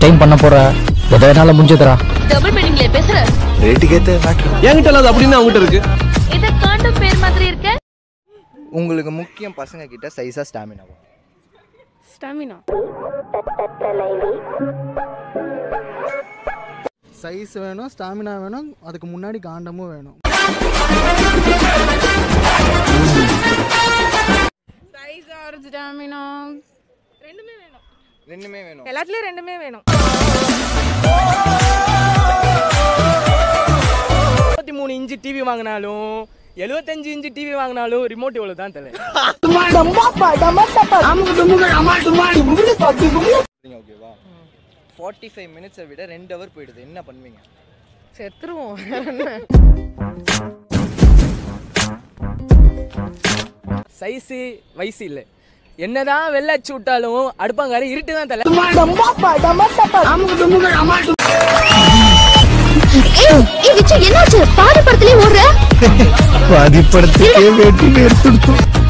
time பண்ண போற எதை என்னால முடிஞ்சதுடா டபுள் மீனிங்ல பேசுற ரேட்டுக்கேத்த மேட்ரு என்கிட்ட இல்லாத அப்படின்னு அவங்ககிட்ட இருக்கு இத காண்டம் பேர் மாதிரி இருக்க உங்களுக்கு முக்கியம் பசங்க கிட்ட சைஸா ஸ்டாமினாவா ஸ்டாமினா சைஸ் வேணும் ஸ்டாமினா வேணும் அதுக்கு முன்னாடி காண்டமும் வேணும் சைஸ் ஆர் ஸ்டாமினா ரெண்டுமே வேணும் ரெண்டுமே வேணும் எல்லாத்துலயும் ரெண்டுமே வேணும் முப்பத்தி மூணு இன்ச்சு டிவி வாங்கினாலும் எழுபத்தஞ்சு இன்ச்சு டிவி வாங்கினாலும் ரிமோட் இவ்வளவு தான் தலை ஓகேவா ஃபார்ட்டி ஃபைவ் மினிட்ஸை விட ரெண்டு ஹவர் போயிடுது என்ன பண்ணுவீங்க செத்துருவோம் சைஸு வயசு இல்லை என்னதான் வெள்ளை அச்சு விட்டாலும் அடுப்பாங்காரி இருட்டு தான் தலை என்னாச்சு பாதி படத்துலயே ஓடுற பாதி படத்துக்கே வேட்டி எடுத்துடுச்சு